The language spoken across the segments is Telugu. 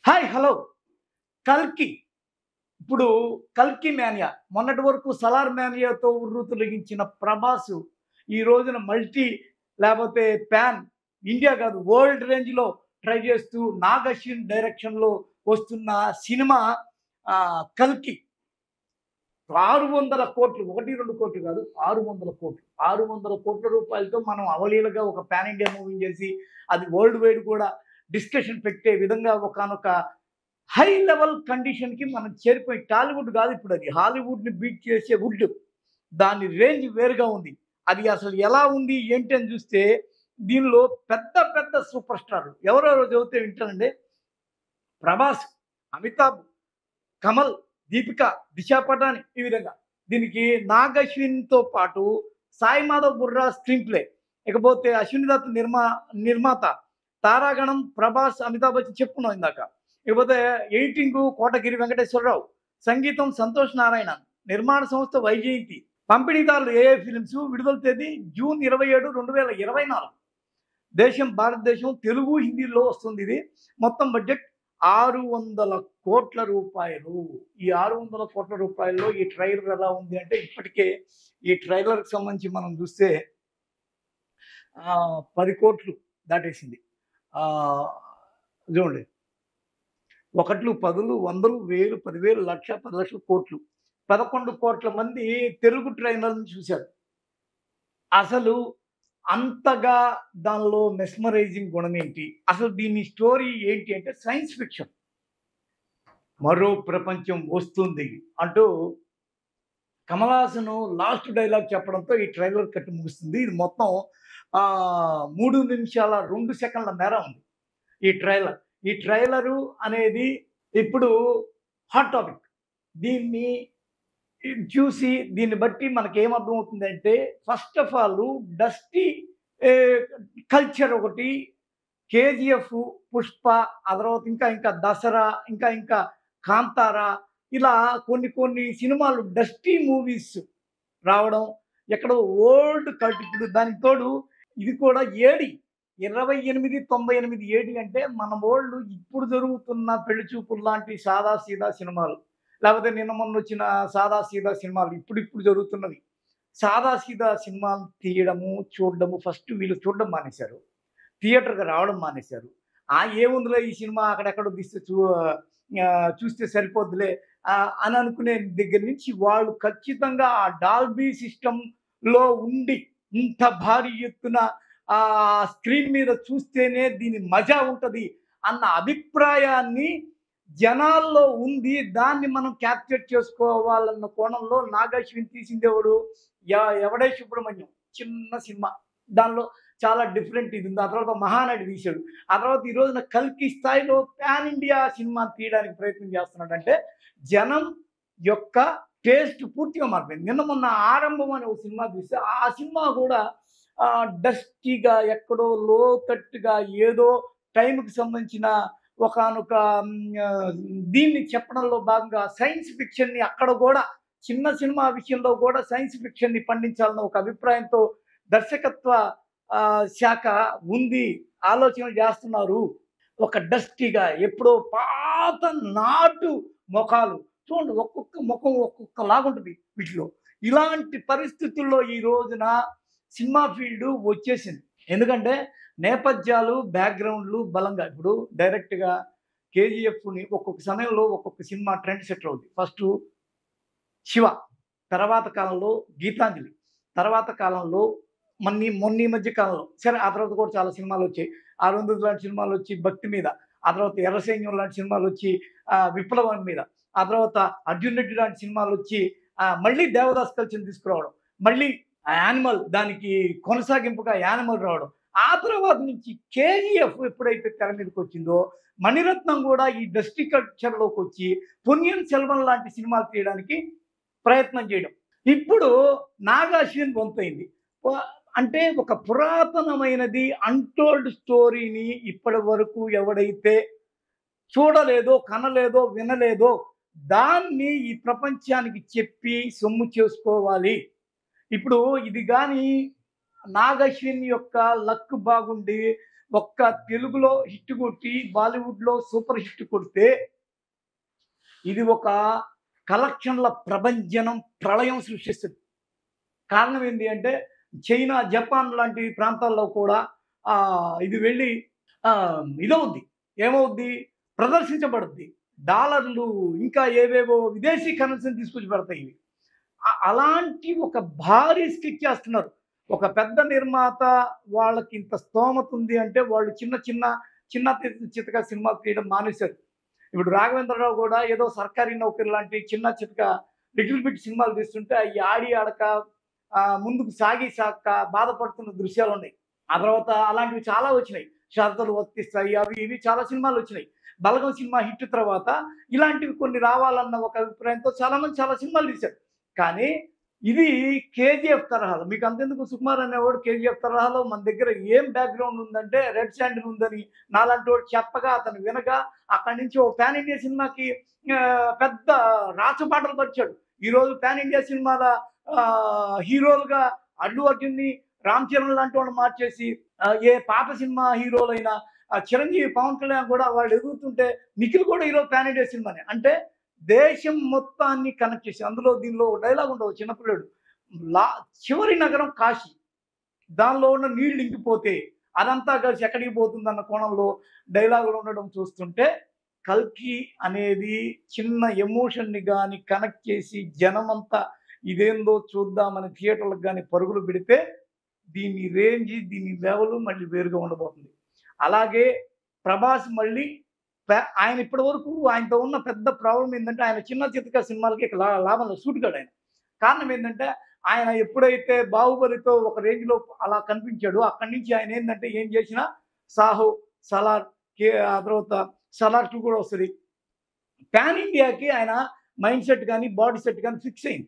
హాయ్ హలో కల్కి ఇప్పుడు కల్కి మేనియా మొన్నటి వరకు సలార్ మేనియాతో ఉర్రు తొలగించిన ప్రభాస్ ఈ రోజున మల్టీ లేకపోతే ప్యాన్ ఇండియా కాదు వరల్డ్ రేంజ్లో ట్రై చేస్తూ నాగ్ అశ్విన్ డైరెక్షన్లో వస్తున్న సినిమా ఆ, కల్కి ఆరు వందల కోట్లు ఒకటి రెండు కోట్లు కాదు ఆరు వందల కోట్లు ఆరు వందల కోట్ల రూపాయలతో మనం అవలీలగా ఒక పాన్ ఇండియా మూవీ చేసి అది వరల్డ్ వైడ్ కూడా డిస్కషన్ పెట్టే విధంగా ఒకనొక హై లెవెల్ కండిషన్కి మనం చేరిపోయి టాలీవుడ్ కాదు ఇప్పుడు అది హాలీవుడ్ని బీట్ చేసే వుడ్ దాని రేంజ్ వేరుగా ఉంది అది అసలు ఎలా ఉంది ఏంటి అని చూస్తే దీనిలో పెద్ద పెద్ద సూపర్ స్టార్ ఎవరెవరో చదివితే వింటానండి ప్రభాస్ అమితాబ్ కమల్ దీపిక దిశా పటాని ఈ విధంగా దీనికి నాగ్ అశ్విన్తో పాటు సాయి మాధవ్ బుర్రా స్క్రీన్ ప్లే ఇకపోతే అశ్విని దత్ నిర్మా నిర్మాత తారాగణం ప్రభాస్ అమితాబ్ బచ్చన్ చెప్పుకున్నాం ఇందాక ఇకపోతే ఎడిటింగ్ కోటగిరి వెంకటేశ్వరరావు సంగీతం సంతోష్ నారాయణ నిర్మాణ సంస్థ వైజయంతి పంపిణీదారులు ఏఏ ఫిలిమ్స్ విడుదల తేదీ జూన్ ఇరవై ఏడు రెండు వేల ఇరవై నాలుగు దేశం భారతదేశం తెలుగు హిందీలో వస్తుంది ఇది మొత్తం బడ్జెట్ ఆరు వందల కోట్ల రూపాయలు ఈ ఆరు వందల కోట్ల రూపాయల్లో ఈ ట్రైలర్ ఎలా ఉంది అంటే ఇప్పటికే ఈ ట్రైలర్కి సంబంధించి మనం చూస్తే ఆ, పది కోట్లు దాటేసింది ఆ, చూడండి ఒకట్లు పదులు వందలు వేలు పదివేలు లక్ష పది లక్షల కోట్లు పదకొండు కోట్ల మంది తెలుగు ట్రైలర్ని చూశారు అసలు అంతగా దానిలో మెస్మరైజింగ్ గుణం ఏంటి అసలు దీని స్టోరీ ఏంటి అంటే సైన్స్ ఫిక్షన్ మరో ప్రపంచం వస్తుంది అంటూ కమలాసను లాస్ట్ డైలాగ్ చెప్పడంతో ఈ ట్రైలర్ కట్టి ముగుస్తుంది ఇది మొత్తం ఆ, మూడు నిమిషాల రెండు సెకండ్ల మేర ఉంది ఈ ట్రైలర్ ఈ ట్రైలరు అనేది ఇప్పుడు హాట్ టాపిక్ దీన్ని చూసి దీన్ని బట్టి మనకి ఏమర్థమవుతుందంటే first of all dusty culture ఒకటి కేజీఎఫ్ పుష్ప ఆ తర్వాత ఇంకా ఇంకా దసరా ఇంకా ఇంకా కాంతారా ఇలా కొన్ని కొన్ని సినిమాలు డస్టీ మూవీస్ రావడం ఎక్కడో ఓల్డ్ కల్ట్ ఇప్పుడు దానికి తోడు ఇది కూడా ఏడి ఇరవై ఎనిమిది తొంభై ఎనిమిది ఏడి అంటే మన ఓల్డ్ ఇప్పుడు జరుగుతున్న పెళ్లి చూపులు లాంటి సాదా సీదా సినిమాలు లేకపోతే నిన్న మొన్న వచ్చిన సాదా సీదా సినిమాలు ఇప్పుడు ఇప్పుడు జరుగుతున్నవి సాదా సీదా సినిమాలు తీయడము చూడడము ఫస్ట్ వీళ్ళు చూడడం మానేశారు థియేటర్కి రావడం మానేశారు ఆ ఏముందిలే ఈ సినిమా అక్కడెక్కడ తీస్తే చూ ఆ, చూస్తే సరిపోద్దులే ఆ, అని అనుకునే దగ్గర నుంచి వాళ్ళు ఖచ్చితంగా ఆ డాల్బీ సిస్టంలో ఉండి ఇంత భారీ ఎత్తున ఆ స్క్రీన్ మీద చూస్తేనే దీని మజా ఉంటుంది అన్న అభిప్రాయాన్ని జనాల్లో ఉంది దాన్ని మనం క్యాప్చర్ చేసుకోవాలన్న కోణంలో నాగాశ్విన్ తీసిందేవాడు ఎ- ఎవడే సుబ్రహ్మణ్యం చిన్న సినిమా దానిలో చాలా డిఫరెంట్ ఇది ఉంది ఆ తర్వాత మహానటి తీశాడు ఆ తర్వాత ఈ రోజున కల్కి స్థాయిలో పాన్ ఇండియా సినిమా తీయడానికి ప్రయత్నం చేస్తున్నాడు అంటే జనం యొక్క టేస్ట్ పూర్తిగా మారిపోయింది నిన్న మొన్న ఆరంభం అనే ఒక సినిమా చూస్తే ఆ సినిమా కూడా డస్టీగా ఎక్కడో లోతట్టుగా ఏదో టైంకి సంబంధించిన ఒకనొక దీన్ని చెప్పడంలో భాగంగా సైన్స్ ఫిక్షన్ని అక్కడ కూడా చిన్న సినిమా విషయంలో కూడా సైన్స్ ఫిక్షన్ని పండించాలన్న ఒక అభిప్రాయంతో దర్శకత్వ ఆ, శాఖ ఉంది ఆలోచన చేస్తున్నారు ఒక డస్టీగా ఎప్పుడో పాత నాటు ముఖాలు చూడండి ఒక్కొక్క ముఖం ఒక్కొక్క లాగుంటుంది వీటిలో ఇలాంటి పరిస్థితుల్లో ఈ రోజున సినిమా ఫీల్డ్ వచ్చేసింది ఎందుకంటే నేపథ్యాలు బ్యాక్గ్రౌండ్లు బలంగా ఇప్పుడు డైరెక్ట్గా కేజీఎఫ్ని ఒక్కొక్క సమయంలో ఒక్కొక్క సినిమా ట్రెండ్ సెట్ అవుతుంది ఫస్ట్ శివ తర్వాత కాలంలో గీతాంజలి తర్వాత కాలంలో మొన్న మొన్న ఈ మధ్య కాలంలో సరే ఆ తర్వాత కూడా చాలా సినిమాలు వచ్చాయి ఆరుందరు లాంటి సినిమాలు వచ్చి భక్తి మీద ఆ తర్వాత ఎర్రసైన్యం లాంటి సినిమాలు వచ్చి ఆ, విప్లవం మీద ఆ తర్వాత అర్జున్ రెడ్డి లాంటి సినిమాలు వచ్చి ఆ, మళ్ళీ దేవదాస్ కల్చర్ని తీసుకురావడం మళ్ళీ యానిమల్ దానికి కొనసాగింపుగా యానిమల్ రావడం ఆ తర్వాత నుంచి కేజీఎఫ్ ఎప్పుడైతే తెర మీదకి వచ్చిందో మణిరత్నం కూడా ఈ డస్టీ కల్చర్లోకి వచ్చి పొన్నియన్ సెల్వన్ లాంటి సినిమాలు తీయడానికి ప్రయత్నం చేయడం ఇప్పుడు నాగాశ్విన్ వంతైంది ప- అంటే ఒక పురాతనమైనది అన్టోల్డ్ స్టోరీని ఇప్పటి వరకు ఎవడైతే చూడలేదో కనలేదో వినలేదో దాన్ని ఈ ప్రపంచానికి చెప్పి సొమ్ము చేసుకోవాలి ఇప్పుడు ఇది కానీ నాగశ్విన్ యొక్క లక్ బాగుండి ఒక్క తెలుగులో హిట్ కొట్టి బాలీవుడ్లో సూపర్ హిట్ కొడితే ఇది ఒక కలెక్షన్ల ప్రభంజనం ప్రళయం సృష్టిస్తుంది కారణం ఏంటి అంటే చైనా జపాన్ లాంటి ప్రాంతాల్లో కూడా ఆ, ఇది వెళ్ళి ఆ, ఇదవుద్ది ఏమవుద్ది ప్రదర్శించబడుద్ది డాలర్లు ఇంకా ఏవేవో విదేశీ కరెన్సీని తీసుకొచ్చి పెడతాయి ఇవి ఆ- అలాంటి ఒక భారీ స్కెచ్ చేస్తున్నారు ఒక పెద్ద నిర్మాత వాళ్ళకి ఇంత స్తోమత ఉంది అంటే వాళ్ళు చిన్న చిన్న చిన్న తి- చితక సినిమాలు తీయడం మానేశారు ఇప్పుడు రాఘవేంద్రరావు కూడా ఏదో సర్కారీ నౌకరి లాంటి చిన్న చితక లిటిల్ బిట్ సినిమాలు తీస్తుంటే అవి ఆడి ఆడక ఆ, ముందుకు సాగి సాక్క బాధపడుతున్న దృశ్యాలు ఉన్నాయి ఆ తర్వాత అలాంటివి చాలా వచ్చినాయి షరతులు వర్తిస్తాయి అవి ఇవి చాలా సినిమాలు వచ్చినాయి బలగం సినిమా హిట్ తర్వాత ఇలాంటివి కొన్ని రావాలన్న ఒక అభిప్రాయంతో చాలా మంది చాలా సినిమాలు తీశారు కానీ ఇది కేజీఎఫ్ తరహాలో మీకు అంతెందుకు సుకుమార్ అనేవాడు కేజీఎఫ్ తరహాలో మన దగ్గర ఏం బ్యాక్గ్రౌండ్ ఉందంటే రెడ్ శాండిల్ ఉందని నాలాంటి వాడు చెప్పగా అతను వినగా అక్కడి నుంచి ఓ పాన్ ఇండియా సినిమాకి ఆ, పెద్ద రాచపాటలు పరిచాడు ఈరోజు పాన్ ఇండియా సినిమాల ఆ, హీరోలుగా అల్లు అర్జున్ని రామ్ చరణ్ లాంటి వాళ్ళు మార్చేసి ఆ, ఏ పాత సినిమా హీరోలైనా ఆ, చిరంజీవి పవన్ కళ్యాణ్ కూడా వాళ్ళు ఎదుగుతుంటే నిఖిల్ కూడా ఈరోజు పాన్ ఇండియా సినిమానే అంటే దేశం మొత్తాన్ని కనెక్ట్ చేసి అందులో దీనిలో డైలాగ్ ఉండవు చిన్నపిల్లడు లా చివరి నగరం కాశీ దానిలో ఉన్న నీళ్లు ఇంకిపోతే అదంతా కలిసి ఎక్కడికి పోతుందన్న కోణంలో డైలాగులు ఉండడం చూస్తుంటే కల్కి అనేది చిన్న ఎమోషన్ని కానీ కనెక్ట్ చేసి జనమంతా ఇదేందో చూద్దామని థియేటర్లకు కానీ పరుగులు పెడితే దీని రేంజ్ దీని లెవెల్ మళ్ళీ వేరుగా ఉండబోతుంది అలాగే ప్రభాస్ మళ్ళీ ప- ఆయన ఇప్పటి వరకు ఆయనతో ఉన్న పెద్ద ప్రాబ్లం ఏంటంటే ఆయన చిన్న చితక సినిమాలకి ఇక లా- లాభం లేదు సూట్ కాడు ఆయన కారణం ఏంటంటే ఆయన ఎప్పుడైతే బాహుబలితో ఒక రేంజ్లో అలా కనిపించాడో అక్కడి నుంచి ఆయన ఏంటంటే ఏం చేసినా సాహో సలార్ కే ఆ తర్వాత సలార్ టూ కూడా వస్తుంది పాన్ ఇండియాకి ఆయన మైండ్ సెట్ కానీ బాడీ సెట్ కానీ ఫిక్స్ అయింది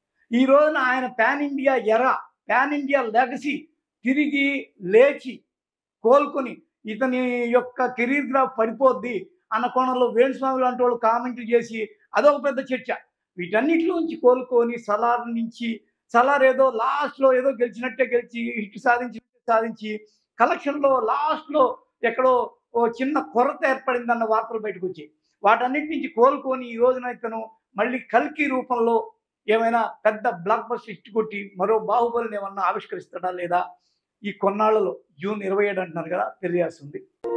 ఈ రోజున ఆయన pan India era pan India legacy తిరిగి లేచి కోలుకొని ఇతని యొక్క కెరీర్ గ్రాఫ్ పడిపోద్ది అన్న కోణంలో వేణుస్వామి లాంటి వాళ్ళు కామెంట్లు చేసి అదొక పెద్ద చర్చ వీటన్నిటిలోంచి కోలుకొని సలార్ నుంచి సలార్ ఏదో లాస్ట్లో ఏదో గెలిచినట్టే గెలిచి హిట్ సాధించి సాధించి కలెక్షన్లో లాస్ట్లో ఎక్కడో ఓ చిన్న కొరత ఏర్పడిందన్న వార్తలు బయటకు వచ్చాయి వాటన్నిటి నుంచి కోలుకొని ఈ రోజున ఇతను మళ్ళీ కల్కి రూపంలో ఏమైనా పెద్ద బ్లాక్ బస్టర్ హిట్ కొట్టి మరో బాహుబలిని ఏమన్నా ఆవిష్కరిస్తాడా లేదా ఈ కొన్నాళ్ళలో జూన్ ఇరవై ఏడు అంటున్నారు కదా తెలియాల్సి ఉంది